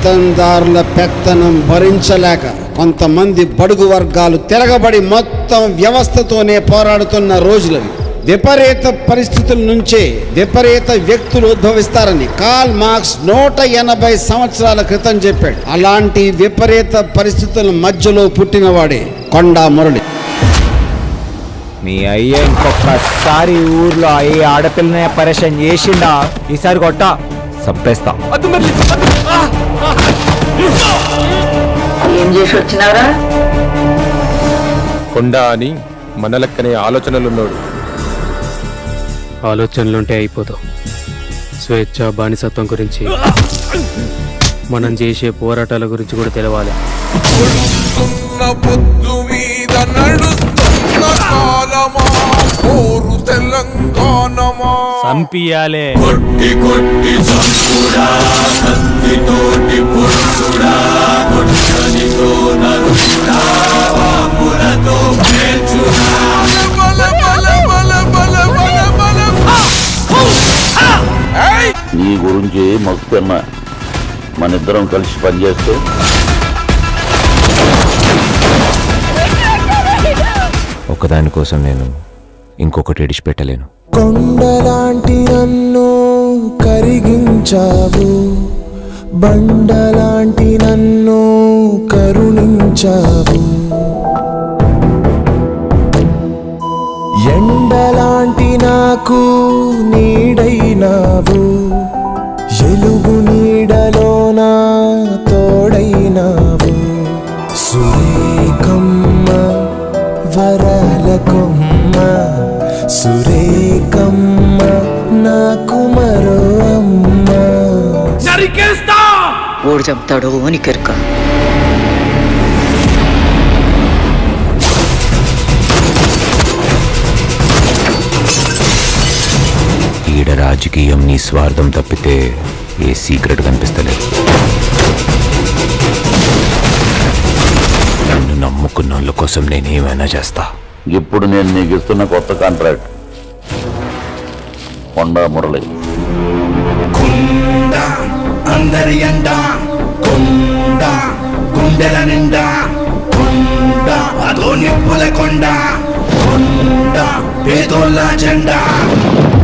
పెత్తందారుల పెత్తనం భరించలేక కొంతమంది బడుగు వర్గాలు తిరగబడి మొత్తం వ్యవస్థతోనే పోరాడుతున్న రోజులవి విపరీత పరిస్థితుల నుంచే విపరీత వ్యక్తులు ఉద్భవిస్తారని కాల్ మార్క్స్ నూట ఎనభై సంవత్సరాల క్రితం చెప్పాడు అలాంటి విపరీత పరిస్థితుల మధ్యలో పుట్టినవాడే కొండా మురళి మీ అయ్య ఇంకొకసారి ఊర్లో అయ్యి ఆడపిల్లనే పరేషన్ చేసిండా ఈసారి కొట్ట చంపేస్తా ఏం చేసి వచ్చినారా కొండ అని మన లెక్కనే ఆలోచనలున్నాడు ఆలోచనలుంటే అయిపోతాం స్వేచ్ఛ బానిసత్వం గురించి మనం చేసే పోరాటాల గురించి కూడా తెలవాలి నడుస్తున్న పొద్దు మీద నడుస్తున్న కాలమా పోరు తెలంగాణమా చంపియాలే కొట్టి కొట్టి చంపుడా కత్తితోటి పురుషుడా కొట్టనితో నరుషుడా బాంబులతో పేర్చుడా బల బల బల బల బల బల ఏయ్ నీ గురించి మస్తున్నా మన ఇద్దరం కలిసి పనిచేస్తే ఒకదాని కోసం నేను ఇంకొకటి ఇడిచిపెట్టలేను కొండలాంటి నన్ను కరిగించావు బండలాంటి నన్ను కరుణించావు ఎండలాంటి నాకు నీడైనావు ఎలుగు నీడలోన తోడైనావు సురేఖమ్మ వరాల కొమ్మ సురేఖమ్మ నాకు మరో అమ్మ ఓడి చెప్తాడు అని కెరక ఈడ రాజకీయం నీ స్వార్థం తప్పితే ఏ సీక్రెట్ కనిపిస్తలేదు నన్ను నమ్ముకున్న వాళ్ళ కోసం నేనేమైనా చేస్తా ఇప్పుడు నేను నీకు ఇస్తున్న కొత్త కాంట్రాక్ట్ కొండా మురళి అందరి ఎండ కొండ గుండెల నిండా కొండ అదో నిప్పుల కొండ కొండ పేదోళ్ళ జెండా